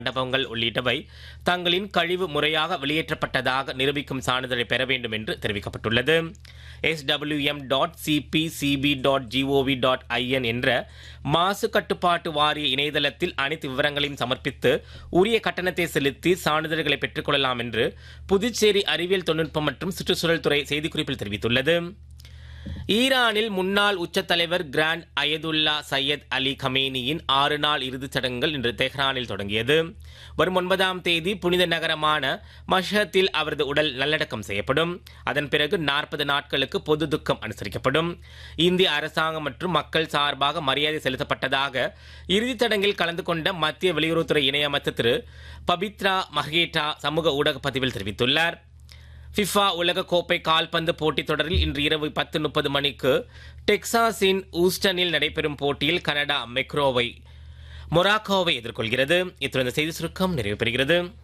மண்டபங்கள் உள்ளிட்டவை தங்களின் கழிவு முறையாக வெளியேற்றப்பட்டதாக நிரூபிக்கும் சான்றிதழை பெற வேண்டும் என்று தெரிவிக்கப்பட்டுள்ளது S W M dot C P C B dot G O V dot I N என்ற மாசு கட்டுப்பாட்டு வாரிய இணையதளத்தில் அனைத்து விவரங்களையும் சமர்ப்பித்து உரிய கட்டணத்தை செலுத்தி சான்றிதழ்களை பெற்றுக்கொள்ளலாம் என்று புதுச்சேரி அறிவியல் தொழில்நுட்பம் மற்றும் சுற்றுச்சூழல் துறை செய்திக்குறிப்பில் தெரிவித்துள்ளது ஈரானில் முன்னாள் உச்ச தலைவர் கிராண்ட் அயதுல்லா சையத் அலி கமேனியின் ஆறு நாள் இறுதிச் சடங்குகள் இன்று தெஹ்ரானில் தொடங்கியது வரும் ஒன்பதாம் தேதி புனித நகரமான மஷத்தில் அவரது உடல் நல்லடக்கம் செய்யப்படும் அதன் பிறகு நாற்பது நாட்களுக்கு பொது துக்கம் அனுசரிக்கப்படும் இந்திய அரசாங்கம் மற்றும் மக்கள் சார்பாக மரியாதை செலுத்தப்பட்டதாக இறுதிச் சடங்கில் கலந்து கொண்ட மத்திய வெளியுறவுத்துறை இணையமைச்சர் திரு பபித்ரா மஹேட்டா சமூக ஊடக பதிவில் தெரிவித்துள்ளார் ஃபிஃபா உலக கோப்பை கால்பந்து போட்டித் தொடரில் இன்று இரவு பத்து முப்பது மணிக்கு டெக்சாஸின் ஊஸ்டனில் நடைபெறும் போட்டியில் கனடா மெக்ரோவை மொராக்கோவை எதிர்கொள்கிறது இத்துடன் இந்த செய்தி சுருக்கம் நிறைவு பெறுகிறது